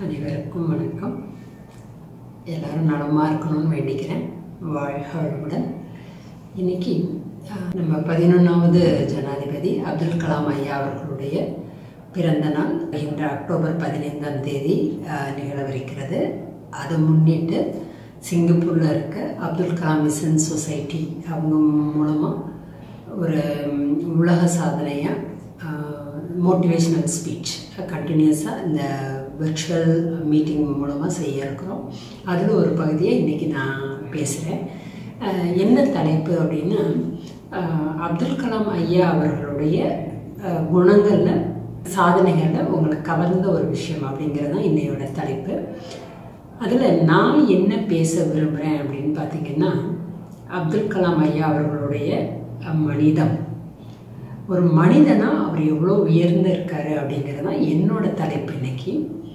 அனைவருக்கும் வணக்கம் எல்லாரும் நலமாக இருக்கணும்னு வேண்டிக்கிறேன் வாழ்க வளமுடன் இன்னைக்கு அஹ், நம்ம பதினொன்றாவது ஜனாதிபதி அப்துல் கலாம் ஐயா அவர்களுடைய பிறந்த நாள் இன்று அக்டோபர் பதினைந்தாம் தேதி அஹ், நிகழவிருக்கிறது அதை முன்னிட்டு சிங்கப்பூரில் இருக்க அப்துல் கலாம் மிஷன் சொசைட்டி அவங்க மூலமாக ஒரு ம், உலக சாதனையாக மோட்டிவேஷனல் ஸ்பீச் கண்டினியூஸாக இந்த விர்ச்சுவல் மீட்டிங் மூலமாக செய்ய இருக்கிறோம் அதில் ஒரு பகுதியை இன்றைக்கி நான் பேசுகிறேன் என்ன தலைப்பு அப்படின்னா அஹ், அப்துல் கலாம் ஐயா அவர்களுடைய அஹ், குணங்களில் சாதனைகளில் உங்களை கவர்ந்த ஒரு விஷயம் அப்படிங்கிறது தான் இன்னையோட தலைப்பு அதில் நான் என்ன பேச விரும்புகிறேன் அப்படின்னு பார்த்தீங்கன்னா அப்துல் கலாம் ஐயா அவர்களுடைய அஹ், மனிதம் ஒரு மனிதனா அவர் எவ்வளோ உயர்ந்து இருக்காரு அப்படிங்கிறது தான் என்னோட தலைப்பு இன்னைக்கு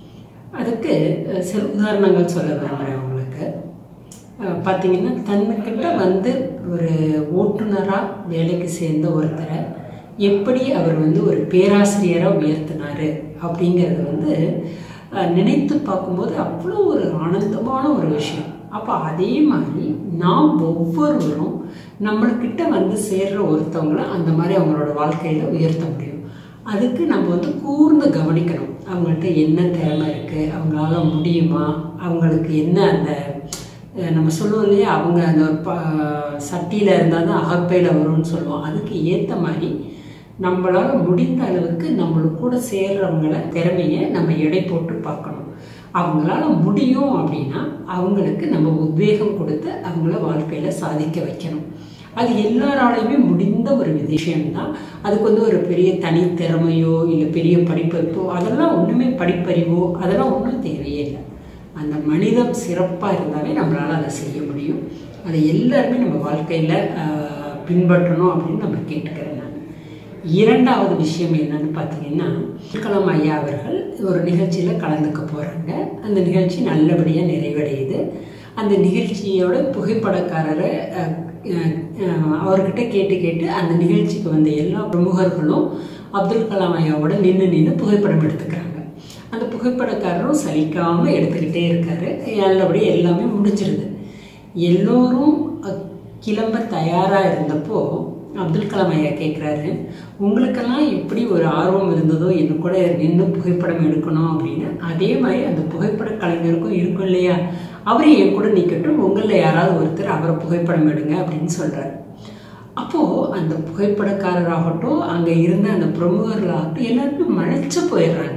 அதுக்கு அஹ், சில உதாரணங்கள் சொல்ல விரும்புகிறேன் உங்களுக்கு அஹ், பார்த்தீங்கன்னா தன்னுக்கிட்ட வந்து ஒரு ஓட்டுநராக வேலைக்கு சேர்ந்த ஒருத்தரை எப்படி அவர் வந்து ஒரு பேராசிரியராக உயர்த்தினாரு அப்படிங்கிறது வந்து அஹ், நினைத்து பார்க்கும்போது அவ்வளோ ஒரு ஆனந்தமான ஒரு விஷயம் அப்போ அதே மாதிரி நாம் ஒவ்வொருவரும் நம்மள்கிட்ட வந்து சேர்ற ஒருத்தவங்கள அந்த மாதிரி அவங்களோட வாழ்க்கையில் உயர்த்த முடியும் அதுக்கு நம்ம வந்து கூர்ந்து கவனிக்கணும் அவங்கள்ட்ட என்ன திறமை இருக்குது அவங்களால முடியுமா அவங்களுக்கு என்ன அந்த அஹ், நம்ம சொல்லுவோம் இல்லையா அவங்க அந்த ஒரு ப சட்டியில் இருந்தால் தான் அகப்பையில் வரும்னு சொல்லுவோம் அதுக்கு ஏற்ற மாதிரி நம்மளால முடிந்த அளவுக்கு நம்மளுக்கு கூட சேர்றவங்கள திறமையை நம்ம எடை போட்டு பார்க்கணும் அவங்களால முடியும் அப்படின்னா அவங்களுக்கு நம்ம உத்வேகம் கொடுத்து அவங்கள வாழ்க்கையில் சாதிக்க வைக்கணும் அது எல்லாராலையுமே முடிந்த ஒரு விஷயம்தான் அதுக்கு வந்து ஒரு பெரிய தனித்திறமையோ இல்லை பெரிய படிப்பறிப்போ அதெல்லாம் ஒன்றுமே படிப்பறிவோ அதெல்லாம் ஒன்றும் தேவையே இல்லை அந்த மனிதம் சிறப்பாக இருந்தாலே நம்மளால் அதை செய்ய முடியும் அதை எல்லாருமே நம்ம வாழ்க்கையில் பின்பற்றணும் அப்படின்னு நம்ம கேட்டுக்கிறேன் நான் இரண்டாவது விஷயம் என்னன்னு பார்த்தீங்கன்னா அப்துல் கலாம் ஐயா அவர்கள் ஒரு நிகழ்ச்சியில் கலந்துக்க போகிறாங்க அந்த நிகழ்ச்சி நல்லபடியாக நிறைவடையுது அந்த நிகழ்ச்சியோட புகைப்படக்காரரை அஹ், அஹ், அஹ், அவர்கிட்ட கேட்டு கேட்டு அந்த நிகழ்ச்சிக்கு வந்த எல்லா பிரமுகர்களும் அப்துல் கலாம் ஐயாவோட நின்று நின்று புகைப்படம் எடுத்துக்கிறாங்க அந்த புகைப்படக்காரரும் சலிக்காமல் எடுத்துக்கிட்டே இருக்காரு நல்லபடியாக எல்லாமே முடிஞ்சிருது எல்லோரும் அஹ், கிளம்ப தயாராக இருந்தப்போ அப்துல் கலாம் ஐயா கேட்குறாரு உங்களுக்கெல்லாம் எப்படி ஒரு ஆர்வம் இருந்ததோ என்ன கூட நின்று புகைப்படம் எடுக்கணும் அப்படின்னு அதே மாதிரி அந்த புகைப்பட கலைஞருக்கும் இருக்கும் இல்லையா அவர் என் கூட நிற்கட்டும் உங்களில் யாராவது ஒருத்தர் அவரை புகைப்படம் எடுங்க அப்படின்னு சொல்கிறார் அப்போது அந்த புகைப்படக்காரராகட்டும் அங்கே இருந்த அந்த பிரமுகர்களாகட்டும் எல்லாருமே மழைச்சு போயிடுறாங்க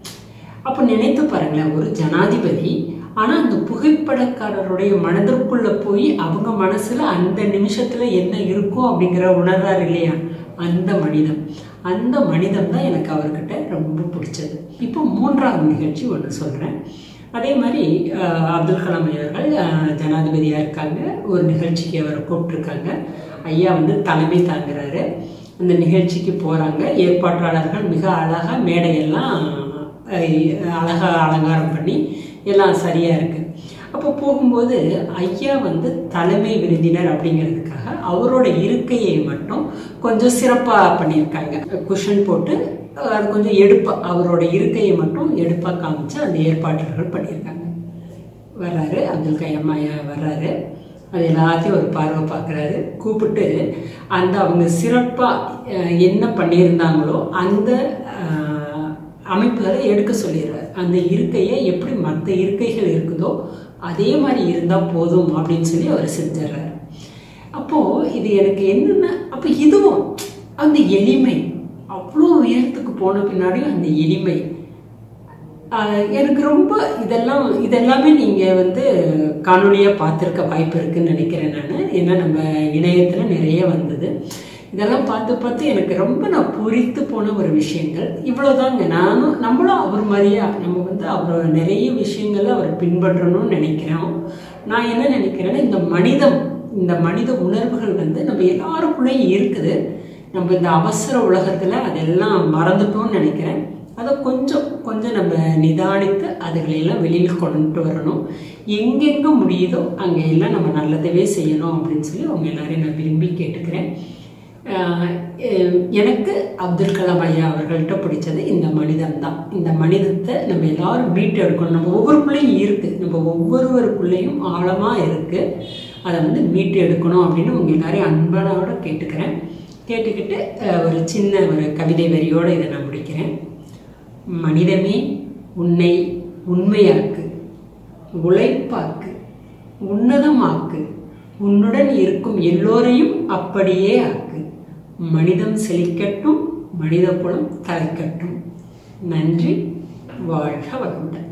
அப்போ நினைத்து பாருங்களேன் ஒரு ஜனாதிபதி ஆனால் அந்த புகைப்படக்காரருடைய மனதிற்குள்ள போய் அவங்க மனசுல அந்த நிமிஷத்துல என்ன இருக்கும் அப்படிங்கிற உணர்றாரு இல்லையா அந்த மனிதம் அந்த மனிதம் தான் எனக்கு அவர்கிட்ட ரொம்ப பிடிச்சது இப்போ மூன்றாவது நிகழ்ச்சி ஒன்று சொல்கிறேன் அதே மாதிரி அஹ், அப்துல் கலாம் அவர்கள் அஹ், ஜனாதிபதியா இருக்காங்க ஒரு நிகழ்ச்சிக்கு அவரை கூப்பிட்டுருக்காங்க ஐயா வந்து தலைமை தாங்குறாரு அந்த நிகழ்ச்சிக்கு போகிறாங்க ஏற்பாட்டாளர்கள் மிக அழகாக மேடையெல்லாம் அஹ் அழகா அலங்காரம் பண்ணி எல்லாம் சரியாக இருக்குது அப்போ போகும்போது ஐயா வந்து தலைமை விருந்தினர் அப்படிங்கிறதுக்காக அவரோட இருக்கையை மட்டும் கொஞ்சம் சிறப்பாக பண்ணியிருக்காங்க குஷன் போட்டு அஹ், அது கொஞ்சம் எடுப்பாக அவரோட இருக்கையை மட்டும் எடுப்பாக காமிச்சு அந்த ஏற்பாட்டாளர்கள் பண்ணியிருக்காங்க வர்றாரு அப்துல் கலாம் ஐயா வர்றாரு அது எல்லாத்தையும் ஒரு பார்வை பார்க்குறாரு கூப்பிட்டு அந்த அவங்க சிறப்பாக என்ன பண்ணியிருந்தாங்களோ அந்த அஹ், அமைப்புகளை எடுக்க சொல்லிடுறாரு அந்த இருக்கையை எப்படி மற்ற இருக்கைகள் இருக்குதோ அதே மாதிரி இருந்தால் போதும் அப்படின்னு சொல்லி அவர் செஞ்சிடறாரு அப்போது இது எனக்கு என்னென்ன அப்போ இதுவும் அந்த எளிமை அவ்வளோ உயரத்துக்கு போன பின்னாடியும் அந்த எளிமை ஆஹ் எனக்கு ரொம்ப இதெல்லாம் இதெல்லாமே நீங்கள் வந்து காணொலியாக பார்த்துருக்க வாய்ப்பு இருக்குன்னு நினைக்கிறேன் நான் ஏன்னா நம்ம இணையத்தில் நிறைய வந்தது இதெல்லாம் பார்த்து பார்த்து எனக்கு ரொம்ப நான் புரித்து போன ஒரு விஷயங்கள் இவ்வளோதாங்க நானும் நம்மளும் அவர் மாதிரியா நம்ம வந்து அவர் நிறைய விஷயங்களை அவர் பின்பற்றணும்னு நினைக்கிறோம் நான் என்ன நினைக்கிறேன்னா இந்த மனிதம் இந்த மனித உணர்வுகள் வந்து நம்ம எல்லாருக்குள்ளேயும் இருக்குது நம்ம இந்த அவசர உலகத்தில் அதெல்லாம் மறந்துட்டோம்னு நினைக்கிறேன் அதை கொஞ்சம் கொஞ்சம் நம்ம நிதானித்து அதுகளையெல்லாம் வெளியில் கொண்டு வரணும் எங்கெங்கே முடியுதோ அங்கே எல்லாம் நம்ம நல்லதவே செய்யணும் அப்படின்னு சொல்லி அவங்க எல்லாரையும் நான் விரும்பி கேட்டுக்கிறேன் ஆஹ் எ- எனக்கு அப்துல் கலாம் ஐயா அவர்கள்ட்ட பிடிச்சது இந்த மனிதன் தான் இந்த மனிதத்தை நம்ம எல்லாரும் மீட்டெடுக்கணும் நம்ம ஒவ்வொருக்குள்ளேயும் இருக்குது நம்ம ஒவ்வொருவருக்குள்ளேயும் ஆழமாக இருக்குது அதை வந்து மீட்டு எடுக்கணும் அப்படின்னு உங்கள் எல்லாரையும் அன்பனோட கேட்டுக்கிறேன் கேட்டுக்கிட்டு ஆஹ் ஒரு சின்ன ஒரு கவிதை வரியோடு இதை நான் முடிக்கிறேன் மனிதமே உன்னை உண்மையாக்கு உழைப்பாக்கு உன்னதமாக்கு உன்னுடன் இருக்கும் எல்லோரையும் அப்படியே ஆக்கு மனிதம் செழிக்கட்டும் மனித குலம் தலைக்கட்டும் நன்றி வாழ்க வளமுடன்